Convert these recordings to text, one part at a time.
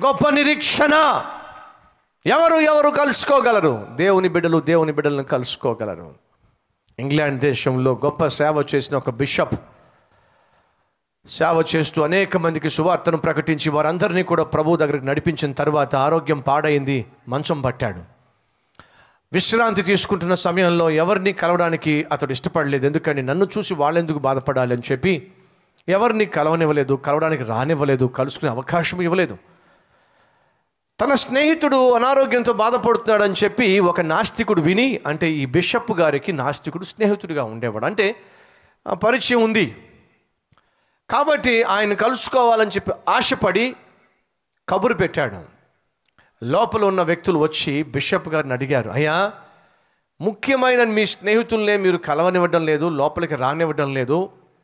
గొప్ప నిరీక్షణ ఎవరు ఎవరు కలుసుకోగలరు దేవుని బిడ్డలు దేవుని బిడ్డలను కలుసుకోగలరు ఇంగ్లాండ్ దేశంలో గొప్ప సేవ చేసిన ఒక బిషప్ సేవ చేస్తూ అనేక మందికి సువార్తను ప్రకటించి వారందరినీ కూడా ప్రభు దగ్గరికి నడిపించిన తర్వాత ఆరోగ్యం పాడైంది మంచం పట్టాడు విశ్రాంతి తీసుకుంటున్న సమయంలో ఎవరిని కలవడానికి అతడు ఇష్టపడలేదు ఎందుకని నన్ను చూసి వాళ్ళెందుకు బాధపడాలి అని చెప్పి ఎవరిని కలవనివ్వలేదు కలవడానికి రానివ్వలేదు కలుసుకునే అవకాశం ఇవ్వలేదు తన స్నేహితుడు అనారోగ్యంతో బాధపడుతున్నాడని చెప్పి ఒక నాస్తికుడు విని అంటే ఈ బిషప్ గారికి నాస్తికుడు స్నేహితుడిగా ఉండేవాడు అంటే ఆ పరిచయం ఉంది కాబట్టి ఆయన కలుసుకోవాలని చెప్పి ఆశపడి కబురు పెట్టాడు లోపల ఉన్న వ్యక్తులు వచ్చి బిషప్ గారిని అడిగారు అయ్యా ముఖ్యమైన మీ స్నేహితుల్నే మీరు కలవనివ్వడం లేదు లోపలికి రానివ్వడం లేదు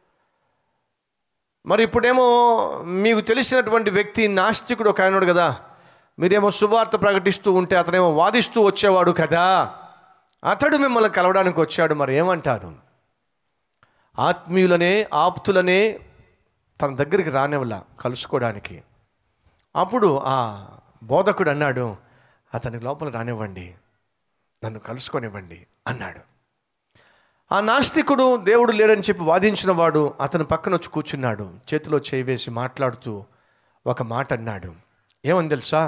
మరి ఇప్పుడేమో మీకు తెలిసినటువంటి వ్యక్తి నాస్తికుడు ఒక ఆయనడు కదా మీరేమో శుభార్త ప్రకటిస్తూ ఉంటే అతనేమో వాదిస్తూ వచ్చేవాడు కదా అతడు మిమ్మల్ని కలవడానికి వచ్చాడు మరి ఏమంటారు ఆత్మీయులనే ఆప్తులనే తన దగ్గరికి రానివ్వల కలుసుకోవడానికి అప్పుడు ఆ బోధకుడు అన్నాడు అతని లోపల రానివ్వండి నన్ను కలుసుకొనివ్వండి అన్నాడు ఆ నాస్తికుడు దేవుడు లేడని చెప్పి వాదించిన వాడు అతని పక్కన వచ్చి కూర్చున్నాడు చేతిలో చేయి వేసి మాట్లాడుతూ ఒక మాట అన్నాడు ఏమని తెలుసా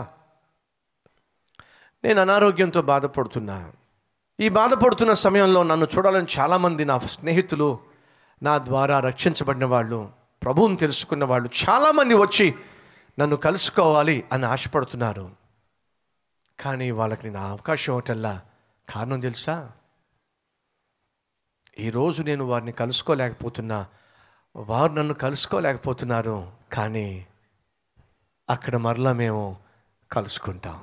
నేను అనారోగ్యంతో బాధపడుతున్నా ఈ బాధపడుతున్న సమయంలో నన్ను చూడాలని చాలామంది నా స్నేహితులు నా ద్వారా రక్షించబడిన వాళ్ళు ప్రభువుని తెలుసుకున్న వాళ్ళు చాలామంది వచ్చి నన్ను కలుసుకోవాలి అని ఆశపడుతున్నారు కానీ వాళ్ళకి నేను అవకాశం ఒకటల్లా కారణం తెలుసా ఈరోజు నేను వారిని కలుసుకోలేకపోతున్నా వారు నన్ను కలుసుకోలేకపోతున్నారు కానీ అక్కడ మరలా మేము కలుసుకుంటాం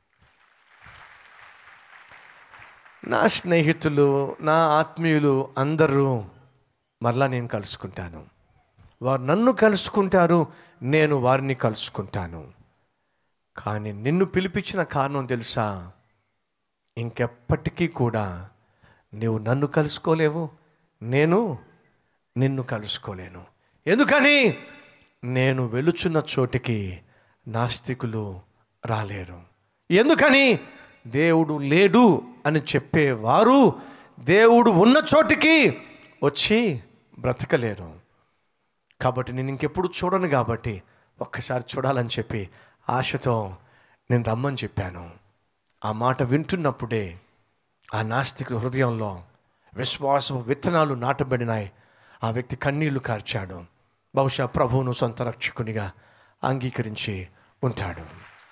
నా స్నేహితులు నా ఆత్మీయులు అందరూ మరలా నేను కలుసుకుంటాను వారు నన్ను కలుసుకుంటారు నేను వారిని కలుసుకుంటాను కానీ నిన్ను పిలిపించిన కారణం తెలుసా ఇంకెప్పటికీ కూడా నీవు నన్ను కలుసుకోలేవు నేను నిన్ను కలుసుకోలేను ఎందుకని నేను వెలుచున్న చోటికి నాస్తికులు రాలేరు ఎందుకని దేవుడు లేడు అని చెప్పేవారు దేవుడు ఉన్న చోటికి వచ్చి బ్రతకలేరు కాబట్టి నేను ఇంకెప్పుడు చూడను కాబట్టి ఒక్కసారి చూడాలని చెప్పి ఆశతో నేను రమ్మని చెప్పాను ఆ మాట వింటున్నప్పుడే ఆ నాస్తిక హృదయంలో విశ్వాసము విత్తనాలు నాటబడినాయి ఆ వ్యక్తి కన్నీళ్లు కార్చాడు బహుశా ప్రభువును సొంత రక్షకునిగా అంగీకరించి ఉంటాడు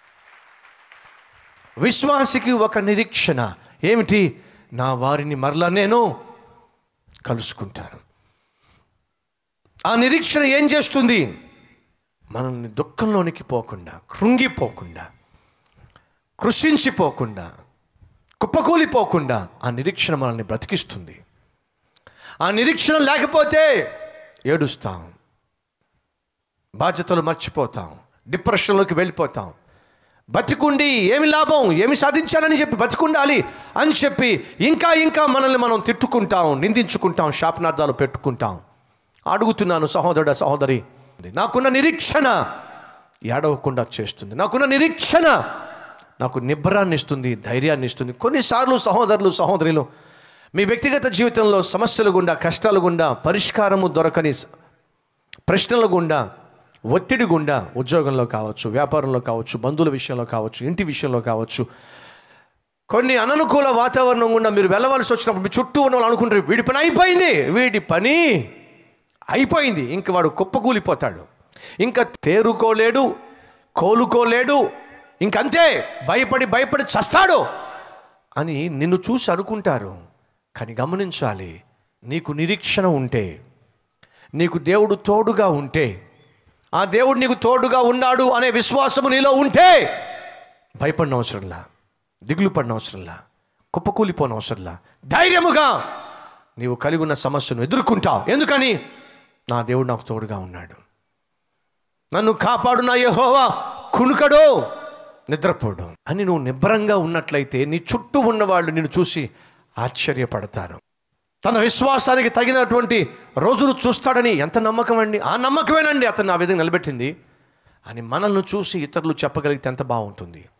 విశ్వాసికి ఒక నిరీక్షణ ఏమిటి నా వారిని మరలా నేను కలుసుకుంటాను ఆ నిరీక్షణ ఏం చేస్తుంది మనల్ని దుఃఖంలోనికి పోకుండా కృంగిపోకుండా కృషించిపోకుండా కుప్పకూలిపోకుండా ఆ నిరీక్షణ మనల్ని బ్రతికిస్తుంది ఆ నిరీక్షణ లేకపోతే ఏడుస్తాం బాధ్యతలు మర్చిపోతాం డిప్రెషన్లోకి వెళ్ళిపోతాం బతికుండి ఏమి లాభం ఏమి సాధించాలని చెప్పి బతికుండాలి అని చెప్పి ఇంకా ఇంకా మనల్ని మనం తిట్టుకుంటాం నిందించుకుంటాం శాపనార్థాలు పెట్టుకుంటాం అడుగుతున్నాను సహోదరుడ సహోదరి నాకున్న నిరీక్షణ ఏడవకుండా చేస్తుంది నాకున్న నిరీక్షణ నాకు నిబ్బరాన్ని ఇస్తుంది ధైర్యాన్ని ఇస్తుంది కొన్నిసార్లు సహోదరులు సహోదరులు మీ వ్యక్తిగత జీవితంలో సమస్యలు గుండా కష్టాల గుండా పరిష్కారము దొరకని స- ప్రశ్నల గుండా ఒత్తిడి గుండా ఉద్యోగంలో కావచ్చు వ్యాపారంలో కావచ్చు బంధువుల విషయంలో కావచ్చు ఇంటి విషయంలో కావచ్చు కొన్ని అననుకూల వాతావరణం గుండా మీరు వెళ్ళవలసి వచ్చినప్పుడు మీ చుట్టూ ఉన్న వాళ్ళు అనుకుంటారు వీడి పని అయిపోయింది వీడి పని అయిపోయింది ఇంక వాడు కుప్పకూలిపోతాడు ఇంకా తేరుకోలేడు కోలుకోలేడు ఇంకంతే భయపడి భయపడి చస్తాడు అని నిన్ను చూసి అనుకుంటారు కానీ గమనించాలి నీకు నిరీక్షణ ఉంటే నీకు దేవుడు తోడుగా ఉంటే ఆ దేవుడు నీకు తోడుగా ఉన్నాడు అనే విశ్వాసము నీలో ఉంటే భయపడిన అవసరంలా దిగులు పడిన అవసరంలా కుప్పకూలిపోని అవసరంలా ధైర్యముగా నీవు కలిగి ఉన్న సమస్యను ఎదుర్కొంటావు ఎందుకని నా దేవుడు నాకు తోడుగా ఉన్నాడు నన్ను కాపాడు నా యెహోవా కునుకడు నిద్రపోడు అని నువ్వు నిబ్బరంగా ఉన్నట్లయితే నీ చుట్టూ ఉన్నవాళ్ళు నిన్ను చూసి ఆశ్చర్యపడతారు తన విశ్వాసానికి తగినటువంటి రోజులు చూస్తాడని ఎంత నమ్మకం అండి ఆ నమ్మకమేనండి అతను ఆ విధంగా నిలబెట్టింది అని మనల్ని చూసి ఇతరులు చెప్పగలిగితే ఎంత బాగుంటుంది